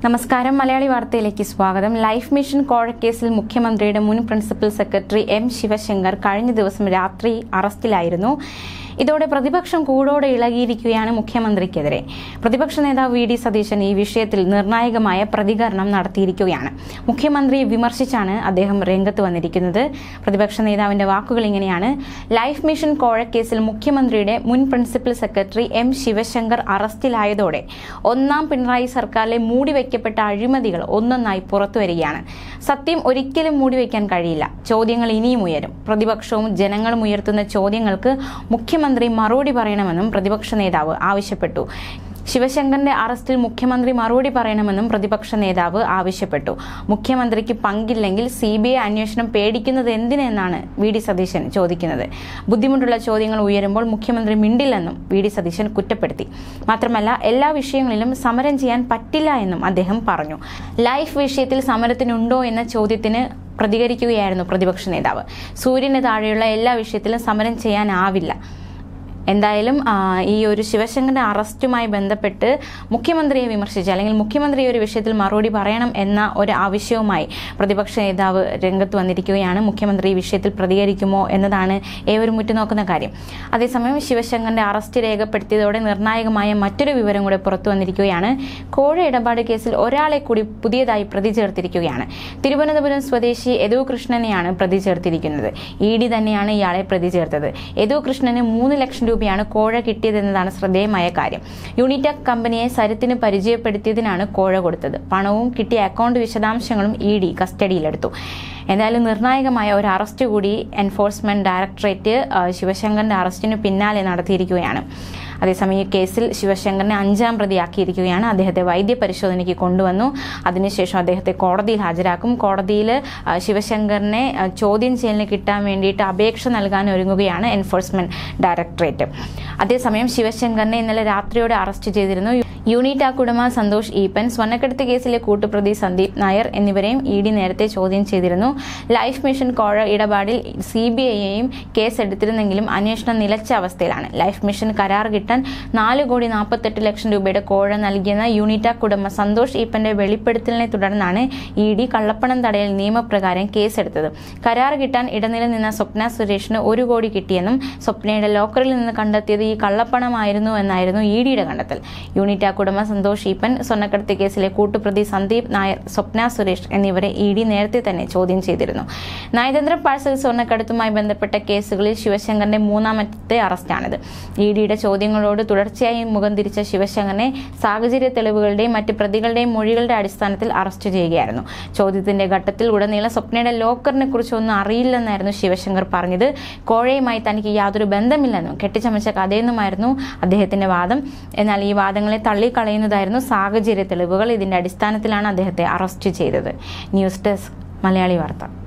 നമസ്കാരം മലയാളി വാർത്തയിലേക്ക് സ്വാഗതം ലൈഫ് മിഷൻ കോഴക്കേസിൽ മുഖ്യമന്ത്രിയുടെ മുൻ പ്രിൻസിപ്പൽ സെക്രട്ടറി എം ശിവശങ്കർ കഴിഞ്ഞ ദിവസം രാത്രി അറസ്റ്റിലായിരുന്നു ഇതോടെ പ്രതിപക്ഷം കൂടോടെ ഇളകിയിരിക്കുകയാണ് മുഖ്യമന്ത്രിക്കെതിരെ പ്രതിപക്ഷ നേതാവ് വി ഡി സതീശൻ ഈ വിഷയത്തിൽ നിർണായകമായ പ്രതികരണം നടത്തിയിരിക്കുകയാണ് മുഖ്യമന്ത്രിയെ വിമർശിച്ചാണ് അദ്ദേഹം രംഗത്ത് വന്നിരിക്കുന്നത് പ്രതിപക്ഷ നേതാവിന്റെ വാക്കുകൾ ഇങ്ങനെയാണ് ലൈഫ് മിഷൻ കോഴക്കേസിൽ മുഖ്യമന്ത്രിയുടെ മുൻ പ്രിൻസിപ്പൽ സെക്രട്ടറി എം ശിവശങ്കർ അറസ്റ്റിലായതോടെ ഒന്നാം പിണറായി സർക്കാരിലെ മൂടിവെക്കപ്പെട്ട അഴിമതികൾ ഒന്നൊന്നായി പുറത്തുവരികയാണ് സത്യം ഒരിക്കലും മൂടിവെക്കാൻ കഴിയില്ല ചോദ്യങ്ങൾ ഇനിയും ഉയരും പ്രതിപക്ഷവും ജനങ്ങളും ഉയർത്തുന്ന ചോദ്യങ്ങൾക്ക് മുഖ്യമന്ത്രി മറുപടി പറയണമെന്നും പ്രതിപക്ഷ നേതാവ് ആവശ്യപ്പെട്ടു ശിവശങ്കറിന്റെ അറസ്റ്റിൽ മുഖ്യമന്ത്രി മറുപടി പറയണമെന്നും പ്രതിപക്ഷ നേതാവ് ആവശ്യപ്പെട്ടു മുഖ്യമന്ത്രിക്ക് പങ്കില്ലെങ്കിൽ സി ബി ഐ അന്വേഷണം പേടിക്കുന്നത് എന്തിനെന്നാണ് വി ഡി സതീശൻ ചോദിക്കുന്നത് ബുദ്ധിമുട്ടുള്ള ചോദ്യങ്ങൾ ഉയരുമ്പോൾ മുഖ്യമന്ത്രി മിണ്ടില്ലെന്നും വി ഡി സതീശൻ കുറ്റപ്പെടുത്തി മാത്രമല്ല എല്ലാ വിഷയങ്ങളിലും സമരം ചെയ്യാൻ പറ്റില്ല എന്നും അദ്ദേഹം പറഞ്ഞു ലൈഫ് വിഷയത്തിൽ സമരത്തിനുണ്ടോ എന്ന ചോദ്യത്തിന് പ്രതികരിക്കുകയായിരുന്നു പ്രതിപക്ഷ നേതാവ് സൂര്യന് താഴെയുള്ള എല്ലാ വിഷയത്തിലും സമരം ചെയ്യാനാവില്ല എന്തായാലും ആ, ഈ ഒരു ശിവശങ്കറിന്റെ അറസ്റ്റുമായി ബന്ധപ്പെട്ട് മുഖ്യമന്ത്രിയെ വിമർശിച്ച് അല്ലെങ്കിൽ മുഖ്യമന്ത്രി ഈ ഒരു വിഷയത്തിൽ മറുപടി പറയണം എന്ന ഒരു ആവശ്യവുമായി പ്രതിപക്ഷ നേതാവ് രംഗത്ത് വന്നിരിക്കുകയാണ് മുഖ്യമന്ത്രി ഈ വിഷയത്തിൽ പ്രതികരിക്കുമോ എന്നതാണ് ഏവരും ഉറ്റുനോക്കുന്ന കാര്യം അതേസമയം ശിവശങ്കറിന്റെ അറസ്റ്റ് രേഖപ്പെടുത്തിയതോടെ നിർണായകമായ മറ്റൊരു വിവരം കൂടെ പുറത്തു വന്നിരിക്കുകയാണ് കോഴ ഇടപാട് കേസിൽ ഒരാളെ കൂടി പുതിയതായി പ്രതി ചേർത്തിരിക്കുകയാണ് തിരുവനന്തപുരം സ്വദേശി യദു കൃഷ്ണനെയാണ് പ്രതി ചേർത്തിരിക്കുന്നത് ഇ ഡി തന്നെയാണ് ഇയാളെ പ്രതി ചേർത്തത് യദു കൃഷ്ണന് മൂന്ന് ലക്ഷം രൂപയാണ് കോഴ കിട്ടിയതെന്നതാണ് ശ്രദ്ധേയമായ കാര്യം യൂണിടെക് കമ്പനിയെ സരിത്തിന് പരിചയപ്പെടുത്തിയതിനാണ് കോഴ കൊടുത്തത് പണവും കിട്ടിയ അക്കൗണ്ട് വിശദാംശങ്ങളും ഇ ഡി കസ്റ്റഡിയിലെടുത്തു എന്തായാലും നിർണായകമായ ഒരു അറസ്റ്റ് കൂടി എൻഫോഴ്സ്മെന്റ് ഡയറക്ടറേറ്റ് ആ, ശിവശങ്കറിന്റെ അറസ്റ്റിന് പിന്നാലെ നടത്തിയിരിക്കുകയാണ് അതേസമയം ഈ കേസിൽ ശിവശങ്കറിനെ അഞ്ചാം പ്രതിയാക്കിയിരിക്കുകയാണ് അദ്ദേഹത്തെ വൈദ്യ പരിശോധനയ്ക്ക് കൊണ്ടുവന്നു അതിനുശേഷം അദ്ദേഹത്തെ കോടതിയിൽ ഹാജരാക്കും കോടതിയിൽ ആ, ശിവശങ്കറിനെ ആ, ചോദ്യം ചെയ്യലിന് കിട്ടാൻ വേണ്ടിയിട്ട് അപേക്ഷ നൽകാൻ ഒരുങ്ങുകയാണ് എൻഫോഴ്സ്മെന്റ് ഡയറക്ടറേറ്റ് അതേസമയം ശിവശങ്കറിനെ ഇന്നലെ രാത്രിയോടെ അറസ്റ്റ് ചെയ്തിരുന്നു യൂണിറ്റാക് ഉടമ സന്തോഷ് ഈപ്പൻ സ്വർണ്ണക്കടത്ത് കേസിലെ കൂട്ടുപ്രതി സന്ദീപ് നായർ എന്നിവരെയും ഇ ഡി നേരത്തെ ചോദ്യം ചെയ്തിരുന്നു ലൈഫ് മിഷൻ കോഴ ഇടപാടിൽ സി ബി ഐയെയും കേസ് എടുത്തിരുന്നെങ്കിലും അന്വേഷണം നിലച്ച അവസ്ഥയിലാണ് ലൈഫ് മിഷൻ കരാർ കിട്ടാൻ നാല് കോടി നാൽപ്പത്തെട്ട് ലക്ഷം രൂപയുടെ കോഴ നൽകിയെന്ന യൂണിറ്റാക് ഉടമ സന്തോഷ് ഈപ്പന്റെ വെളിപ്പെടുത്തലിനെ തുടർന്നാണ് ഇ ഡി കള്ളപ്പണം തടയൽ നിയമപ്രകാരം കേസെടുത്തത് കരാർ കിട്ടാൻ ഇടനില നിന്ന സ്വപ്ന സുരേഷിന് ഒരു കോടി കിട്ടിയെന്നും സ്വപ്നയുടെ ലോക്കറിൽ നിന്ന് കണ്ടെത്തിയത് ഈ കള്ളപ്പണമായിരുന്നു എന്നായിരുന്നു ഇ ഡിയുടെ കണ്ടെത്തൽ യൂണിറ്റാക് ഉടമ സന്തോഷ് ഈപ്പൻ സ്വർണ്ണക്കടത്ത് കേസിലെ കൂട്ടുപ്രതി സന്ദീപ് നായർ സ്വപ്ന സുരേഷ് എന്നിവരെ ഇ ഡി നേരത്തെ തന്നെ ചോദ്യം ചെയ്തിരുന്നു നയതന്ത്ര പാഴ്സൽ സ്വർണ്ണക്കടത്തുമായി ബന്ധപ്പെട്ട കേസുകളിൽ ശിവശങ്കറിന്റെ മൂന്നാമത്തെ അറസ്റ്റാണിത് ഇ ഡിയുടെ ചോദ്യങ്ങളോട് തുടർച്ചയായി മുഖം തിരിച്ച ശിവശങ്കറിനെ സാഹചര്യ തെളിവുകളുടെയും മറ്റ് പ്രതികളുടെയും മൊഴികളുടെ അടിസ്ഥാനത്തിൽ അറസ്റ്റ് ചെയ്യുകയായിരുന്നു ചോദ്യത്തിന്റെ ഘട്ടത്തിൽ ഉടനീളം സ്വപ്നയുടെ ലോക്കറിനെ കുറിച്ചൊന്നും അറിയില്ലെന്നായിരുന്നു ശിവശങ്കർ പറഞ്ഞത് കോഴയുമായി തനിക്ക് യാതൊരു ബന്ധമില്ലെന്നും കെട്ടിച്ചമച്ച കഥയെന്നുമായിരുന്നു അദ്ദേഹത്തിന്റെ വാദം എന്നാൽ ഈ വാദങ്ങളെ തള്ളിക്കളയുന്നതായിരുന്നു സാഹചര്യ തെളിവുകൾ ഇതിന്റെ അടിസ്ഥാനത്തിലാണ് അദ്ദേഹത്തെ അറസ്റ്റ് ചെയ്തത് ന്യൂസ് ഡെസ്ക് മലയാളി വാർത്ത